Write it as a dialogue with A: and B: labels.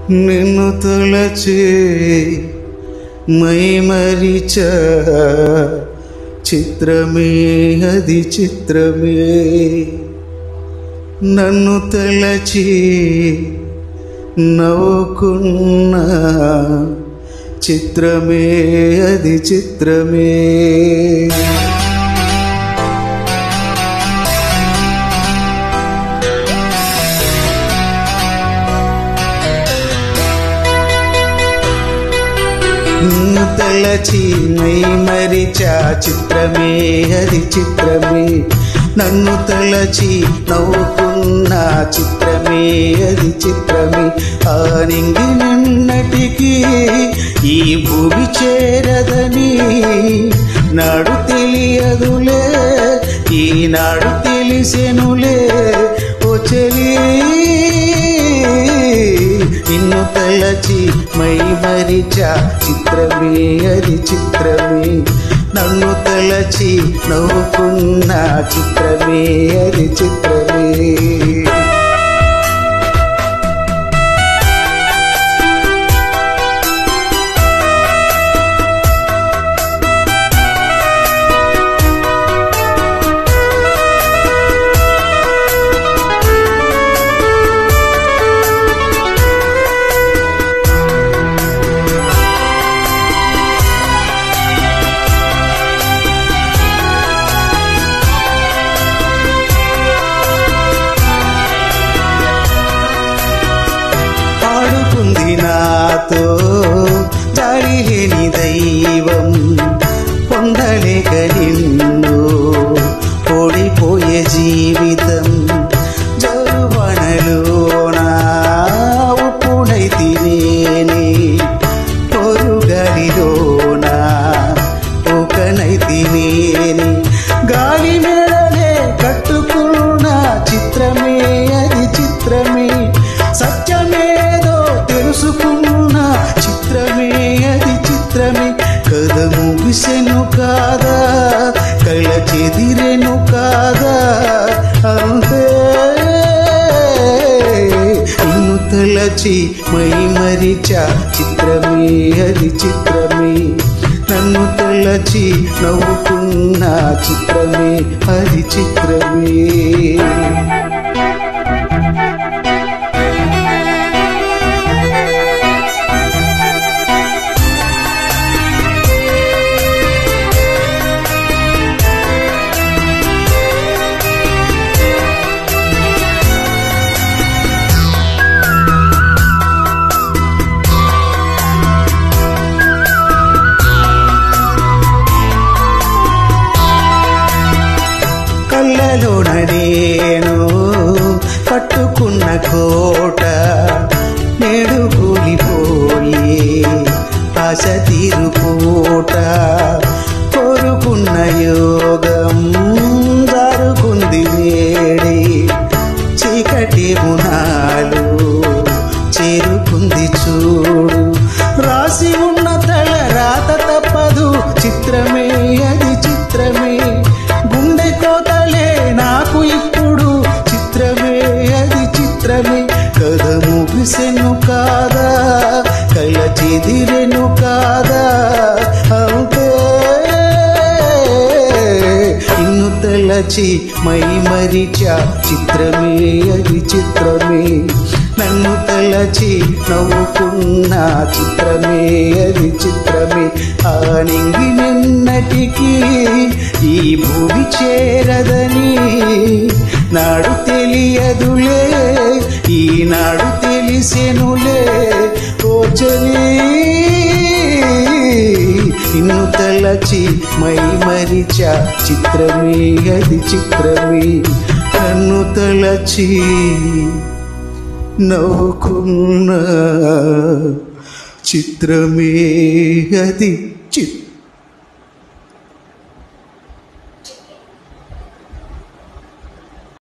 A: నిన్ను తొలచే మై మరిచ చిత్రమే అది చిత్రమే నన్ను తలచి నవ్వుకున్న చిత్రమే అది చిత్రమే నిన్ను తలచి మై మరిచా చిత్రమే అది చిత్రమే నన్ను తలచి నవ్వుకున్న చిత్రమే అది చిత్రమే ఆ నింగి నిన్నటికి ఈ భూమి చేరదని నాడు తెలియదులే ఈనాడు తెలిసెనులే ఓ చెలి నిన్ను తలచి మై మరిచా చిత్రమే అది చిత్రమే నన్ను తలచి నవ్వుకున్న చిత్రమే అది చిత్రమే ఆడుకుంది నాతో జాలి లేని దైవం పొందలేక నిన్ను ఓడిపోయే జీవితం జరువనలోనా ఉప్పుడై తినేని పొరుగలిలోనా ఒకనై తినేని గాలి మేడలే కట్టుకున్న చిత్రమే అది చిత్రమే సత్యమేదో తెలుసుకున్న చిత్రమే అది చిత్రమే కథ ముగిసెను కాదా కళ్ళ చెదిరెను కాదా అంతే నిన్ను తలచి మై మరిచా చిత్రమే అది చిత్రమే నన్ను తలచి నవ్వుకున్న చిత్రమే అది చిత్రమే కళ్ళలోన నేను పట్టుకున్న కోట నేడు కూలిపోయి ఆశ తీరుకోట కోరుకున్న యోగం జారుకుంది నేడి చీకటి మునాలు చేరుకుంది చూడు రాసి ఉన్న తల రాత తప్పదు చిత్రమే అది చిత్రమే గుండె కోతలే నాకు ఇప్పుడు చిత్రమే అది చిత్రమే కథ ముగిసెను కాదా కళ్ళ చెదిరెను కాదా అంతే ఇన్ను తలచి మై మరిచా చిత్రమే అది చిత్రమే నన్ను తలచి నవ్వుకున్న చిత్రమే అది చిత్రమే ఆ నింగి నిన్నటికి ఈ భూమి చేరదని నాడు తెలియదులే ఈనాడు తెలిసెనులే ఓ చలి నిన్ను తలచి మై మరిచా చిత్రమే అది చిత్రమే నన్ను తలచి నవ్వుకున్న చిత్రమే అది చిత్ర